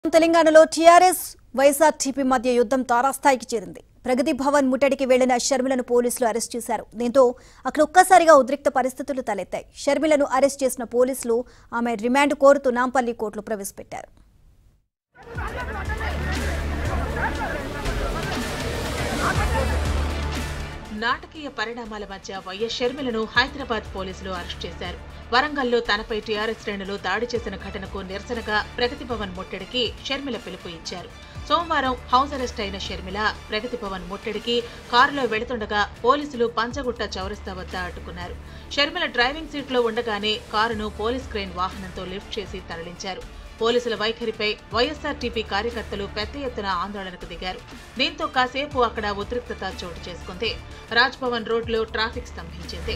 తెలంగాణలో TRS YSRTP మధ్య యుద్ధం తారాస్థాయికి చేరింది ప్రగతి భవన్ ముట్టడికి వెళ్లిన షర్మిలను పోలీసులు అరెస్ట్ చేశారు దీంతో అక్కడ ఒక్కసారిగా ఉద్రిక్త పరిస్థితులు తలెత్తాయి షర్మిలను అరెస్ట్ చేసిన పోలీసులు ఆమె రిమాండ్ కోరుతూ నాంపల్లి కోర్టులో ప్రవేశపెట్టారు నాటకీయ పరిణామాల మధ్య వైఎస్ షర్మిలను హైదరాబాద్ పోలీసులు అరెస్ట్ చేశారు వరంగల్లో తనపై టీఆర్ఎస్ శ్రేణులు దాడి చేసిన ఘటనకు నిరసనగా ప్రగతి భవన్ ముట్టడికి షర్మిల పిలుపు ఇచ్చారు సోమవారం హౌస్ అరెస్ట్ అయిన షర్మిల ప్రగతి భవన్ ముట్టడికి కారులో వెళుతుండగా పోలీసులు పంచగుట్ట చౌరస్తా వద్ద అడ్డుకున్నారు షర్మిల డ్రైవింగ్ సీట్లో ఉండగానే కారును పోలీస్ క్రేన్ వాహనంతో లిఫ్ట్ చేసి తరలించారు పోలీసుల వైఖరిపై వైఎస్ఆర్టీపీ కార్యకర్తలు పెద్ద ఎత్తున ఆందోళనకు దిగారు దీంతో కాసేపు అక్కడ ఉద్రిక్తత చోటు చేసుకుంది రాజ్భవన్ రోడ్లో ట్రాఫిక్ స్తంభించింది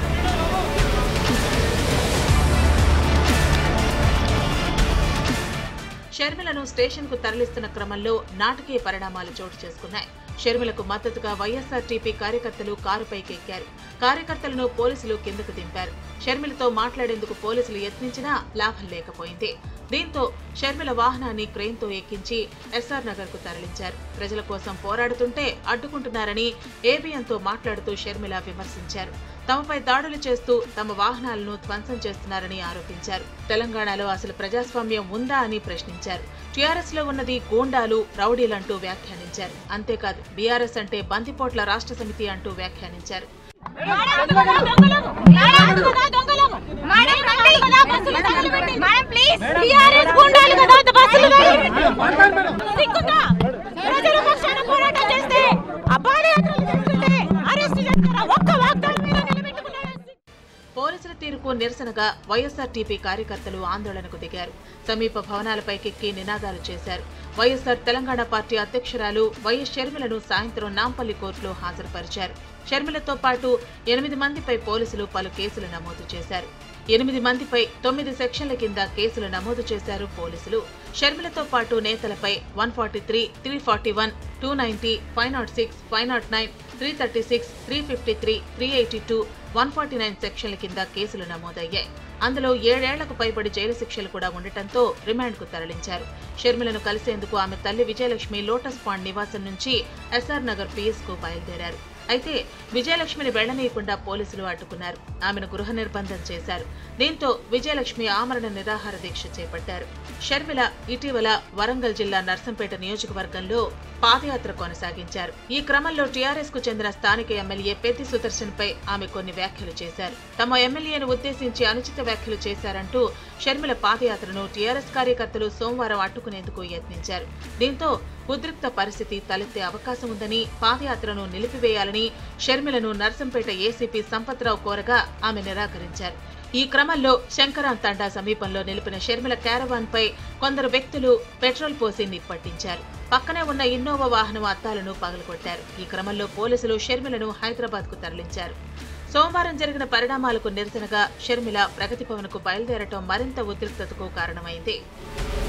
షర్మిలను స్టేషన్ కు తరలిస్తున్న క్రమంలో నాటకీయ పరిణామాలు చోటు చేసుకున్నాయి షర్మిలకు మద్దతుగా వైఎస్ఆర్టీపీ కార్యకర్తలు కారుపైకి ఎక్కారు కార్యకర్తలను పోలీసులు కిందకు దింపారు షర్మిలతో మాట్లాడేందుకు పోలీసులు యత్నించినా లాభం లేకపోయింది దీంతో షర్మిల వాహనాన్ని క్రెయిన్తో ఎక్కించి ఎస్ఆర్ నగర్ కు తరలించారు ప్రజల కోసం పోరాడుతుంటే అడ్డుకుంటున్నారని ఏబిఎన్తో మాట్లాడుతూ షర్మిల విమర్శించారు తమపై దాడులు చేస్తూ తమ వాహనాలను ధ్వంసం చేస్తున్నారని ఆరోపించారు తెలంగాణలో అసలు ప్రజాస్వామ్యం ఉందా అని ప్రశ్నించారు టీఆర్ఎస్ లో ఉన్నది గూండాలు రౌడీలంటూ వ్యాఖ్యానించారు అంతేకాదు బీఆర్ఎస్ అంటే బందిపోట్ల రాష్ట్ర సమితి అంటూ వ్యాఖ్యానించారు మేడం ప్లీజ్ టిఆర్ఎస్ గుండాలు కదా బస్సులు సిగ్గుందా ప్రజల పక్షాన పోరాటం చేస్తే అబ్బాయి చేస్తుంటే అరెస్ట్ చేస్తారా ఒక్క వాగ్దానం మీద నిలబెట్టుకున్నారా పోలీసుల తీరుకు నిరసనగా వైఎస్ఆర్టీపీ కార్యకర్తలు ఆందోళనకు దిగారు సమీప భవనాలపైకెక్కి నినాదాలు చేశారు వైఎస్ఆర్ తెలంగాణ పార్టీ అధ్యక్షురాలు వైఎస్ షర్మిలను సాయంత్రం నాంపల్లి కోర్టులో హాజరుపరిచారు షర్మిలతో పాటు ఎనిమిది మందిపై పోలీసులు పలు కేసులు నమోదు చేశారు ఎనిమిది మందిపై తొమ్మిది సెక్షన్ల కింద కేసులు నమోదు చేశారు పోలీసులు షర్మిలతో పాటు నేతలపై one forty three three forty one two ninety five not six five not nine three thirty six three fifty three three eighty two one forty nine సెక్షన్ల కింద కేసులు నమోదయ్యాయి అందులో ఏడేళ్లకు పైబడి జైలు శిక్షలు కూడా ఉండటంతో రిమాండ్కు తరలించారు షర్మిలను కలిసేందుకు ఆమె తల్లి విజయలక్ష్మి లోటస్ పాండ్ నివాసం నుంచి ఎస్ఆర్ నగర్ పిఎస్కు బయలుదేరారు అయితే విజయలక్ష్మిని వెళ్లనీయకుండా పోలీసులు అడ్డుకున్నారు ఆమెను గృహ నిర్బంధం చేశారు దీంతో విజయలక్ష్మి ఆమరణ నిరాహార దీక్ష చేపట్టారు షర్మిల ఇటీవల వరంగల్ జిల్లా నర్సంపేట నియోజకవర్గంలో పాదయాత్ర కొనసాగించారు ఈ క్రమంలో టీఆర్ఎస్ కు చెందిన స్థానిక ఎమ్మెల్యే పెద్ది సుదర్శన్ పై ఆమె కొన్ని వ్యాఖ్యలు చేశారు తమ ఎమ్మెల్యేను ఉద్దేశించి అనుచిత వ్యాఖ్యలు చేశారంటూ షర్మిల పాదయాత్రను టీఆర్ఎస్ కార్యకర్తలు సోమవారం అడ్డుకునేందుకు యత్నించారు దీంతో ఉద్రిక్త పరిస్థితి తలెత్తే అవకాశం ఉందని పాదయాత్రను నిలిపివేయాలని షర్మిలను నర్సంపేట ఏసీపీ సంపత్రావు కోరగా ఆమె నిరాకరించారు ఈ క్రమంలో శంకరాం తండా సమీపంలో నిలిపిన షర్మిల క్యారవాన్ పై కొందరు వ్యక్తులు పెట్రోల్ పోసి నిప్పట్టించారు పక్కనే ఉన్న ఇన్నోవా వాహనం అద్దాలను పగలగొట్టారు ఈ క్రమంలో పోలీసులు షర్మిలను హైదరాబాద్ కు తరలించారు సోమవారం జరిగిన పరిణామాలకు నిరసనగా షర్మిల ప్రగతి భవన్ కు బయలుదేరటం మరింత ఉద్రిక్తతకు కారణమైంది